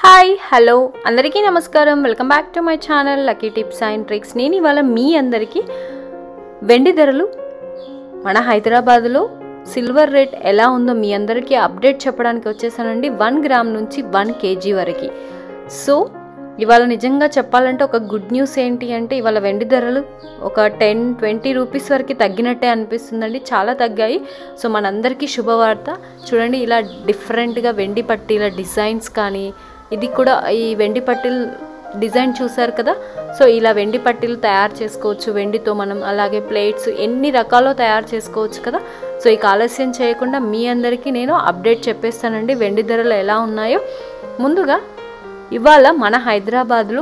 hi hello అందరికీ నమస్కారం welcome back to my channel lucky tips and tricks నేను ఇవాళ మీ అందరికీ వెండి ధరలు మన హైదరాబాద్లో సిల్వర్ రేట్ ఎలా ఉందో మీ అందరికీ అప్డేట్ చెప్పడానికి వచ్చేసానండి వన్ గ్రామ్ నుంచి వన్ కేజీ వరకు సో ఇవాళ నిజంగా చెప్పాలంటే ఒక గుడ్ న్యూస్ ఏంటి అంటే ఇవాళ వెండి ధరలు ఒక టెన్ ట్వంటీ రూపీస్ వరకు తగ్గినట్టే అనిపిస్తుందండి చాలా తగ్గాయి సో మనందరికీ శుభవార్త చూడండి ఇలా డిఫరెంట్గా వెండి పట్టీల డిజైన్స్ కానీ ఇది కూడా ఈ వెండి పట్టీలు డిజైన్ చూసారు కదా సో ఇలా వెండి పట్టీలు తయారు చేసుకోవచ్చు వెండితో మనం అలాగే ప్లేట్స్ ఎన్ని రకాలో తయారు చేసుకోవచ్చు కదా సో ఇక ఆలస్యం చేయకుండా మీ అందరికీ నేను అప్డేట్ చెప్పేస్తానండి వెండి ధరలు ఎలా ఉన్నాయో ముందుగా ఇవాళ మన హైదరాబాద్లో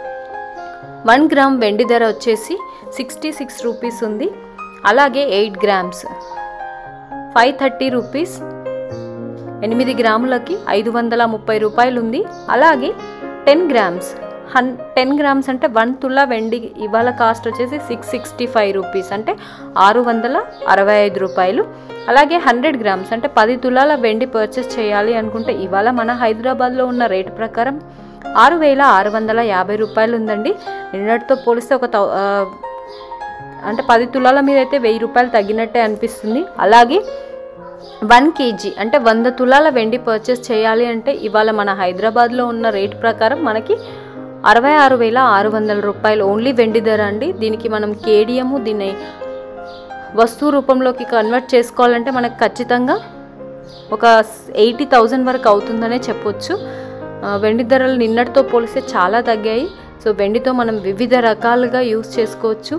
వన్ గ్రామ్ వెండి ధర వచ్చేసి సిక్స్టీ సిక్స్ రూపీస్ ఉంది అలాగే eight grams five thirty rupees ఎనిమిది గ్రాములకి ఐదు వందల ముప్పై రూపాయలు ఉంది అలాగే టెన్ గ్రామ్స్ హన్ టెన్ గ్రామ్స్ అంటే వన్ తులా వెండి ఇవాళ కాస్ట్ వచ్చేసి సిక్స్ సిక్స్టీ ఫైవ్ రూపీస్ అంటే ఆరు వందల అరవై ఐదు రూపాయలు అలాగే హండ్రెడ్ గ్రామ్స్ అంటే పది తులాల వెండి పర్చేస్ చేయాలి అనుకుంటే ఇవాళ మన హైదరాబాద్లో ఉన్న రేటు ప్రకారం ఆరు వేల ఆరు వందల యాభై రూపాయలు ఉందండి నిన్నటితో పోలిస్తే ఒక తౌ ఆ, అంటే పది తులాల మీద అయితే వెయ్యి రూపాయలు తగ్గినట్టే అనిపిస్తుంది అలాగే వన్ కేజీ అంటే వంద తులాల వెండి పర్చేస్ చేయాలి అంటే ఇవాళ మన హైదరాబాద్లో ఉన్న రేట్ ప్రకారం మనకి అరవై ఆరు వేల ఆరు వందల రూపాయలు ఓన్లీ వెండి ధర అండి దీనికి మనం కేడియము దీన్ని వస్తువు రూపంలోకి కన్వర్ట్ చేసుకోవాలంటే మనకు ఖచ్చితంగా ఒక ఎయిటీ థౌజండ్ వరకు అవుతుందనే చెప్పొచ్చు ఆ, వెండి ధరలు నిన్నటితో పోలిస్తే చాలా తగ్గాయి సో వెండితో మనం వివిధ రకాలుగా యూస్ చేసుకోవచ్చు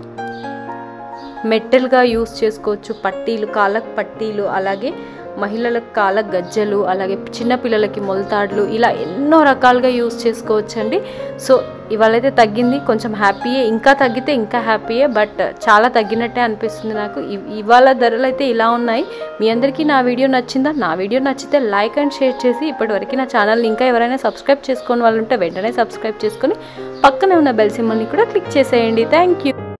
మెట్టెల్గా యూస్ చేసుకోవచ్చు పట్టీలు కాళ్ళకు పట్టీలు అలాగే మహిళలకు కాళ్ళ గజ్జలు అలాగే చిన్నపిల్లలకి మొలతాడులు ఇలా ఎన్నో రకాలుగా యూస్ చేసుకోవచ్చండి సో ఇవాళైతే తగ్గింది కొంచెం హ్యాపీయే ఇంకా తగ్గితే ఇంకా హ్యాపీయే బట్ చాలా తగ్గినట్టే అనిపిస్తుంది నాకు ఇ- ఇవాళ ధరలు అయితే ఇలా ఉన్నాయి మీ అందరికీ నా వీడియో నచ్చిందా నా వీడియో నచ్చితే లైక్ అండ్ షేర్ చేసి ఇప్పటివరకు నా ఛానల్ని ఇంకా ఎవరైనా సబ్స్క్రైబ్ చేసుకొని వాళ్ళు ఉంటే వెంటనే సబ్స్క్రైబ్ చేసుకొని పక్కనే ఉన్న బెల్ సింబల్ని కూడా క్లిక్ చేసేయండి థ్యాంక్ యూ